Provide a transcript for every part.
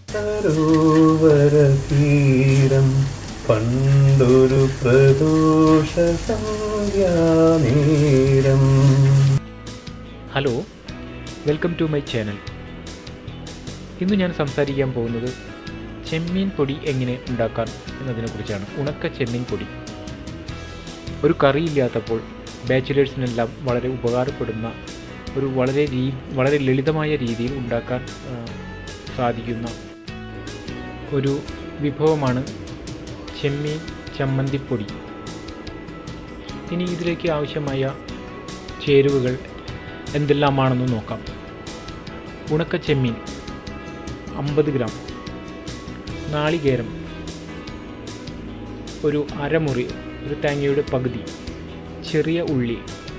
സരോവരതീരം പണ്ടൊരു പ്രദോഷ സന്ധ്യാനേരം hello welcome to my channel ഇന്ന് ഞാൻ സംസാരിക്കാൻ പോകുന്നത് ചെമ്മീൻ പൊടി എങ്ങനെ ഉണ്ടാക്കാം എന്നതിനെക്കുറിച്ചാണ് ഉണക്ക ചെമ്മീൻ പൊടി ഒരു കറിയില്ലാത്തപ്പോൾ ബാച്ചിലേഴ്സിനെല്ലാം വളരെ ഉപകാരപ്പെടുന്ന ഒരു വളരെ രീ വളരെ ലളിതമായ രീതിയിൽ ഉണ്ടാക്കാൻ ആ, സാധിക്കുന്ന ഒരു വിഭവമാണ് ചെമ്മീൻ ചമ്മന്തിപ്പൊടി ഇനി ഇതിലേക്ക് ആവശ്യമായ ചേരുവകൾ എന്തെല്ലാമാണെന്ന് നോക്കാം ഉണക്ക ചെമ്മീൻ അമ്പത് ഗ്രാം നാളികേരം ഒരു അരമുറി ഒരു തേങ്ങയുടെ പകുതി ചെറിയ ഉള്ളി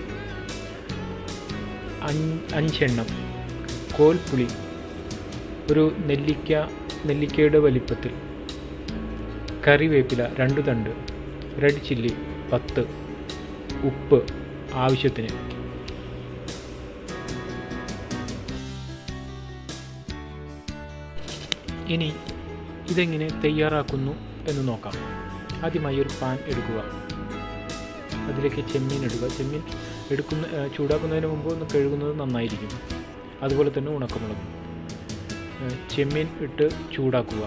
അഞ്ച് അഞ്ചെണ്ണം കോൽപ്പുളി ഒരു നെല്ലിക്ക നെല്ലിക്കയുടെ വലിപ്പത്തിൽ കറിവേപ്പില രണ്ട് തണ്ട് റെഡ് ചില്ലി പത്ത് ഉപ്പ് ആവശ്യത്തിന് ഇനി ഇതെങ്ങനെ തയ്യാറാക്കുന്നു എന്ന് നോക്കാം ആദ്യമായി ഒരു പാൻ എടുക്കുക അതിലേക്ക് ചെമ്മീൻ ഇടുക ചെമ്മീൻ എടുക്കുന്ന ഏ, ചൂടാക്കുന്നതിന് മുമ്പ് ഒന്ന് കഴുകുന്നത് നന്നായിരിക്കും അതുപോലെ തന്നെ ഉണക്കമുളക് ഏ, ചെമ്മീൻ ഇട്ട് ചൂടാക്കുക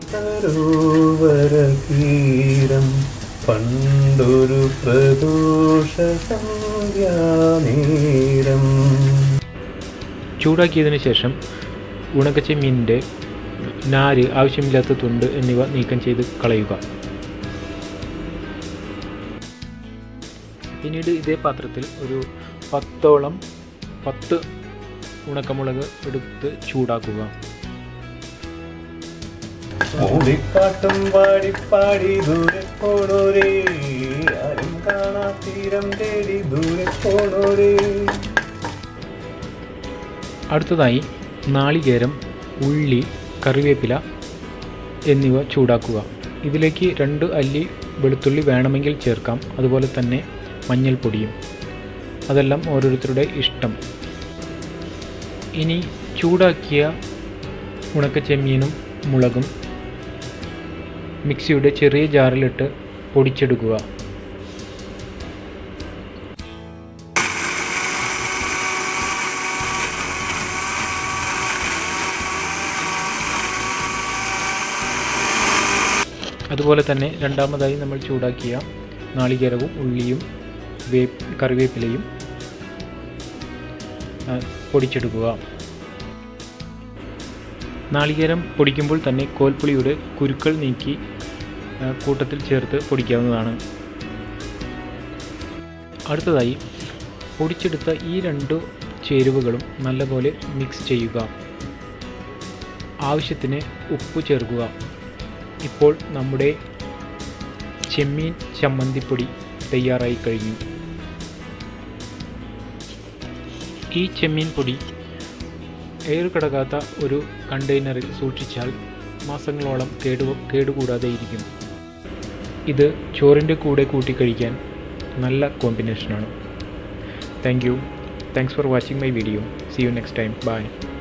സരോവരതീരം പണ്ടൊരു പ്രദോഷ സന്ധ്യാനേരം ചൂടാക്കിയതിന് ശേഷം ഉണക്കച്ചെമ്മീനിൻ്റെ നാര് ആവശ്യമില്ലാത്ത തുണ്ട് എന്നിവ നീക്കം ചെയ്ത് കളയുക പിന്നീട് ഇതേ പാത്രത്തിൽ ഒരു പത്തോളം പത്ത് ഉണക്കമുളക് എടുത്ത് ചൂടാക്കുക മൂളിപ്പാട്ടും പാടി പാടി ദൂരെ പോണോരേ ആരും കാണാ തീരം തേടി ദൂരെ പോണോരേ അടുത്തതായി നാളികേരം ഉള്ളി കറിവേപ്പില എന്നിവ ചൂടാക്കുക ഇതിലേക്ക് രണ്ട് അല്ലി വെളുത്തുള്ളി വേണമെങ്കിൽ ചേർക്കാം അതുപോലെ തന്നെ മഞ്ഞൾപ്പൊടിയും അതെല്ലാം ഓരോരുത്തരുടെ ഇഷ്ടം ഇനി ചൂടാക്കിയ ഉണക്കച്ചെമ്മീനും മുളകും മിക്സിയുടെ ചെറിയ ജാറിലിട്ട് പൊടിച്ചെടുക്കുക അതുപോലെ തന്നെ രണ്ടാമതായി നമ്മൾ ചൂടാക്കിയ നാളികേരവും ഉള്ളിയും വേ കറിവേപ്പിലയും ആ, പൊടിച്ചെടുക്കുക നാളികേരം പൊടിക്കുമ്പോൾ തന്നെ കോൽപ്പുളിയുടെ കുരുക്കൾ നീക്കി ആ, കൂട്ടത്തിൽ ചേർത്ത് പൊടിക്കാവുന്നതാണ് അടുത്തതായി പൊടിച്ചെടുത്ത ഈ രണ്ട് ചേരുവകളും നല്ലപോലെ മിക്സ് ചെയ്യുക ആവശ്യത്തിന് ഉപ്പ് ചേർക്കുക ഇപ്പോൾ നമ്മുടെ ചെമ്മീൻ ചമ്മന്തിപ്പൊടി തയ്യാറായി കഴിഞ്ഞു ഈ ചെമ്മീൻ പൊടി എയർ കിടക്കാത്ത ഒരു കണ്ടെയ്നറിൽ സൂക്ഷിച്ചാൽ മാസങ്ങളോളം കേടു കേടുകൂടാതെ ഇരിക്കും ഇത് ചോറിൻ്റെ കൂടെ കൂട്ടി കഴിക്കാൻ നല്ല കോമ്പിനേഷനാണ് thank you thanks for watching my video see you next time by